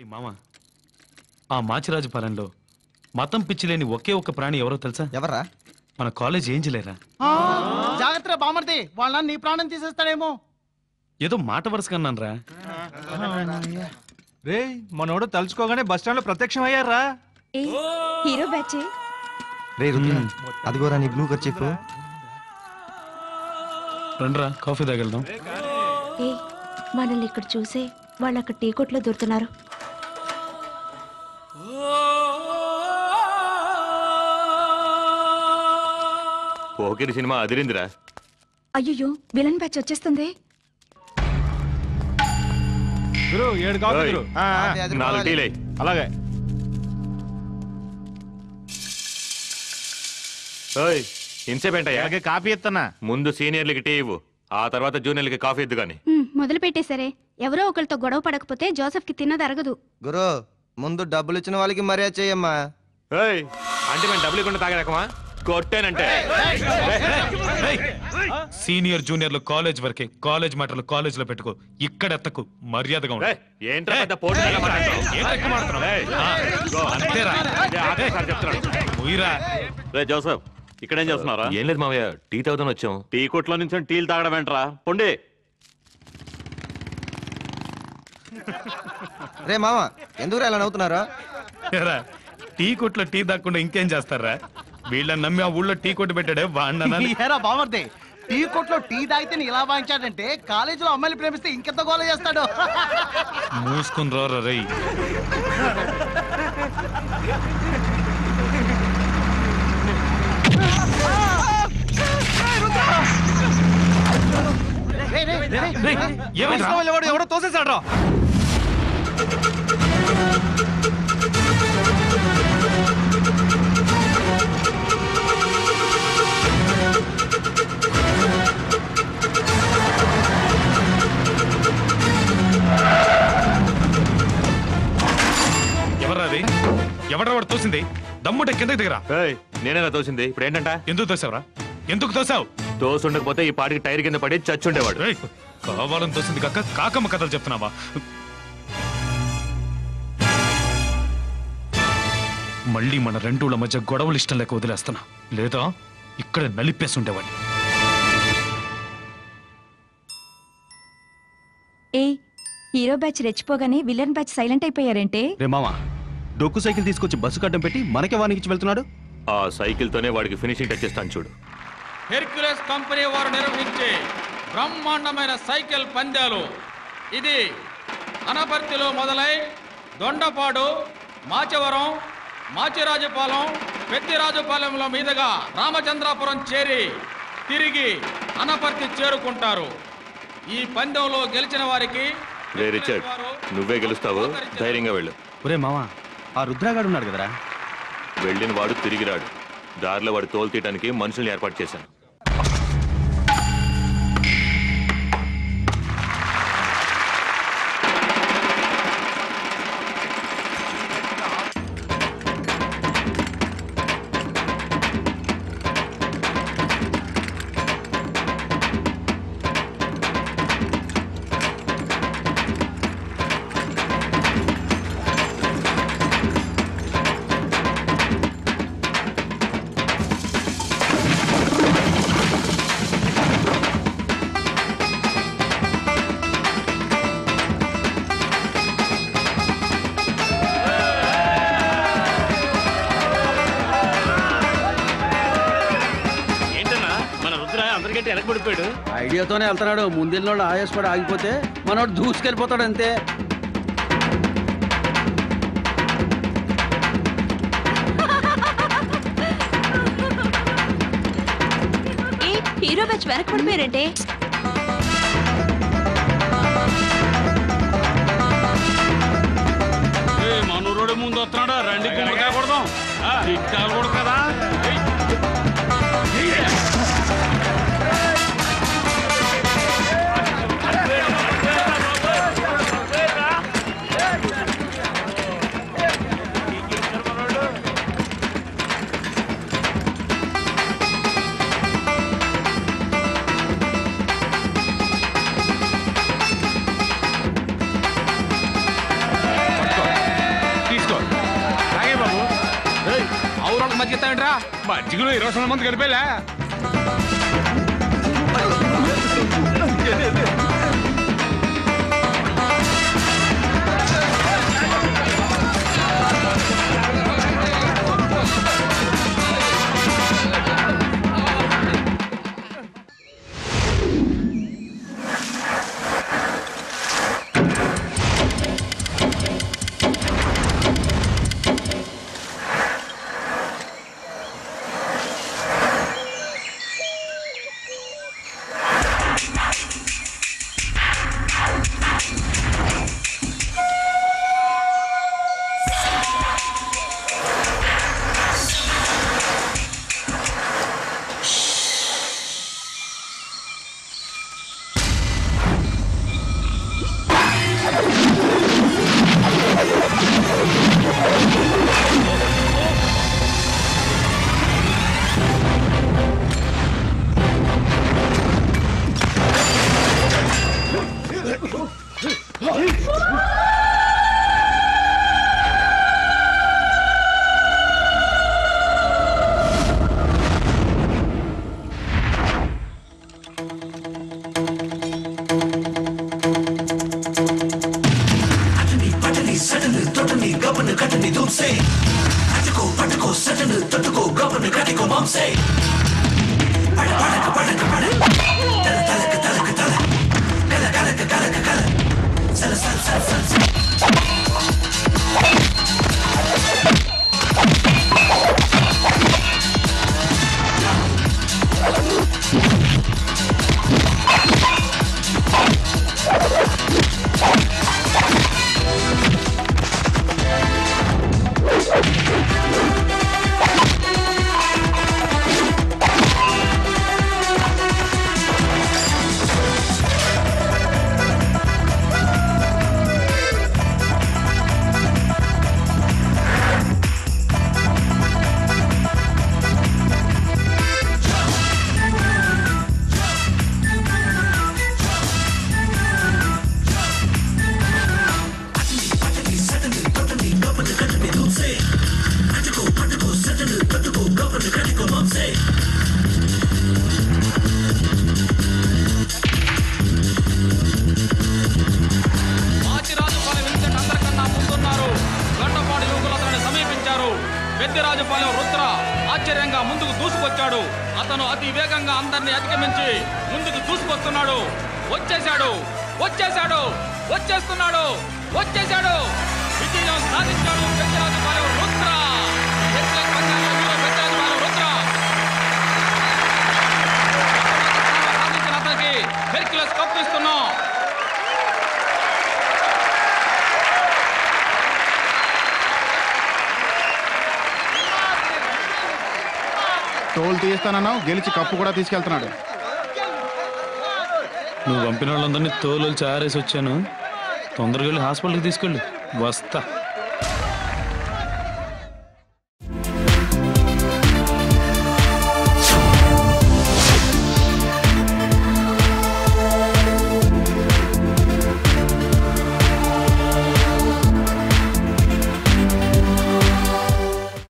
మామ ఆ మాచిరాజుపాలెంలో మతం పిచ్చి లేని ఒకే ఒక్క ప్రాణి ఎవరో తెలుసా ఎవర్రా మన కాలేజ్ ఏంజిలేరా జాగ్రత్త బామర్ది వాళ్ళ నీ ప్రాణం తీసేస్తాడేమో ఏదో మాట వరుసగా అన్నానురా రే మనోడు తలుచుకోగానే బస్ స్టాండ్ లో ప్రత్యక్షం అయ్యారా ఏ హీరో బ్యాచే రే రుద్ర అదిగోరా నీ బ్లూ కర్ చెప్పు రండ్రా కాఫీ తాగెళ్దాం ఏ మనల్ని ఇక్కడ చూసే వాళ్ళు అక్కడ టీ కొట్లో దొరుకుతున్నారు పోకిరి సినిమా అదిరిందిరా అయ్యో విలన్ బ్యాచ్ వచ్చేస్తుంది గురు ఏడు కాఫీ ఓయ్. గురు అదే, అది నాలుగు కావాలి. టీలే అలాగే ఓయ్ ఇంతసేపు ఏంటయ్యా అలాగే కాఫీ ఇస్తున్నా ముందు సీనియర్లకి టీ ఇవ్వు ఆ తర్వాత జూనియర్లకి కాఫీ ఇద్దు కానీ మొదలు పెట్టేసరే ఎవరో ఒకరితో గొడవ పడకపోతే జోసెఫ్ కి తిన్నది అరగదు గురు ముందు డబ్బులు ఇచ్చిన వాళ్ళకి మర్యాద చెయ్యమ్మా ఏయ్ అంటే మేము డబ్బులు ఇవ్వకుండా తాగే రకమా కొట్టానంటే సీనియర్ జూనియర్లు కాలేజ్ వరకే కాలేజ్ మాటలు కాలేజ్ లో పెట్టుకో ఇక్కడ ఎత్తకు మర్యాదగా ఉండు. ఏయ్, ఏంట్రా పెద్ద పోటీ ఏయ్, ఏంట్రా ఎక్కువ మాట్లాడుతున్నావ్? ఏయ్, ఆ, ఇదిగో, అంతేరా. ఇదే ఆఖరి సారి చెప్తున్నాను. ఉయ్యిరా. రే జోసఫ్ ఇక్కడేం చేస్తున్నారా ఏం లేదు మావయ్య టీ తాగుదాం వచ్చాం టీ కొట్లో నుంచి టీలు తాగడం ఏంట్రా పొండి రే మామ ఎందుకు ఇలా నవ్వుతున్నారా ఏరా, టీ కొట్లో టీ దాక్కుండా ఇంకేం చేస్తారా వీళ్ళని నమ్మి ఆ ఊళ్ళో టీ కొట్టు పెట్టాడే వాడిన ఏరా బామర్ది టీ కొట్లో టీ తాగితే నీ ఇలా వాయించాడంటే కాలేజీలో అమ్మాయిలు ప్రేమిస్తే ఇంకెంత గోల చేస్తాడు మూసుకుని రోరా రై రేయ్, రేయ్, రేయ్, రేయ్, ఏమైందిరా? ఎవడు ఎవడో తోసేసాడు రా ఎవర్రా అది ఎవడ్రా వాడు తోసింది దమ్ముంటే కిందకి దిగరా ఏయ్, నేనేనా తోసింది ఇప్పుడు ఏంటంట ఎందుకు తోసావురా ఎందుకు తోసావు తోసి ఉండకపోతే ఈ పాటికి టైర్ కింద పడి చచ్చుండేవాడు రేయ్, కావాలని తోసింది కాక కాకమ్మ కథలు చెప్తున్నావా మళ్ళీ మన రెండూళ్ళ మధ్య గొడవలు ఇష్టం లేక వదిలేస్తున్నా లేదా ఇక్కడ నలిపేసి ఉండేవాడిని ఏ హీరో బ్యాచ్ రెచ్చిపోగానే విలన్ బ్యాచ్ సైలెంట్ అయిపోయారంటే రే మామ డొక్కు సైకిల్ తీసుకొచ్చి బస్సు కట్టం పెట్టి మనకే వానికి ఇచ్చి వెళ్తున్నాడు ఆ సైకిల్ తోనే వాడికి ఫినిషింగ్ టచ్ చేస్తాను చూడు హెర్క్యులస్ కంపెనీ వారు నిర్వహించే బ్రహ్మాండమైన సైకిల్ పందాలు ఇది అనపర్తిలో మొదలై దొండపాడు మాచవరం మాచిరాజుపాలెం పెద్దిరాజుపాలెంలో మీదుగా రామచంద్రాపురం చేరి తిరిగి అనపర్తి చేరుకుంటారు ఈ పందెంలో గెలిచిన వారికి రే రిచర్డ్ నువ్వే గెలుస్తావు ధైర్యంగా వెళ్ళు ఒరే మామ ఆ రుద్రాగాడు ఉన్నాడు కదరా వెళ్ళిన వాడు తిరిగి రాడు దారిలో వాడు తోలు తీయడానికి మనుషుల్ని ఏర్పాటు చేశాను ఏంటన్నా మన రుద్ర అందరికంటే వెనకబడిపోయాడు ఐడియాతోనే వెళ్తున్నాడు ముందెళ్ళినోడు ఆయాసపడి ఆగిపోతే మనోడు దూసుకెళ్ళిపోతాడు అంతే ఏ హీరో బ్యాచ్ వెనక్కి పడిపోయారంటే మనూరుడు ముందు వస్తున్నాడు రండి గుమ్మడికాయ కొడదాం ఇట్టాలు కూడా కదా మధ్య ఎత్తావేంట్రా మధ్యలో ఇరవై సంవత్సరాల మంది గడిపేలా మాచిరాజుపాలెం ఇన్సిడెంట్ అందరికన్నా ముందున్నారు గండపాడి యువకులు అతన్ని సమీపించారు పెద్దిరాజుపాలెం రుద్ర ఆశ్చర్యంగా ముందుకు దూసుకొచ్చాడు అతను అతి వేగంగా అందరినీ అధిగమించి ముందుకు దూసుకొస్తున్నాడు వచ్చేశాడు వచ్చేశాడు వచ్చేస్తున్నాడు వచ్చేశాడు విజయం సాధించాడు పెద్దిరాజుపాలెం రుద్ర ఎక్సలెంట్ పంచాయతీలో పెద్దిరాజుపాలెం రుద్ర సాధించిన అతనికి హెర్క్యులస్ కప్ ఇస్తున్నాం టోల్ తీస్తానన్నావు గెలిచి కప్పు కూడా తీసుకెళ్తున్నాడు నువ్వు పంపిన వాళ్ళందరినీ తోలు చారేసి వచ్చాను తొందరగా వెళ్ళి హాస్పిటల్కి తీసుకెళ్ళు వస్తా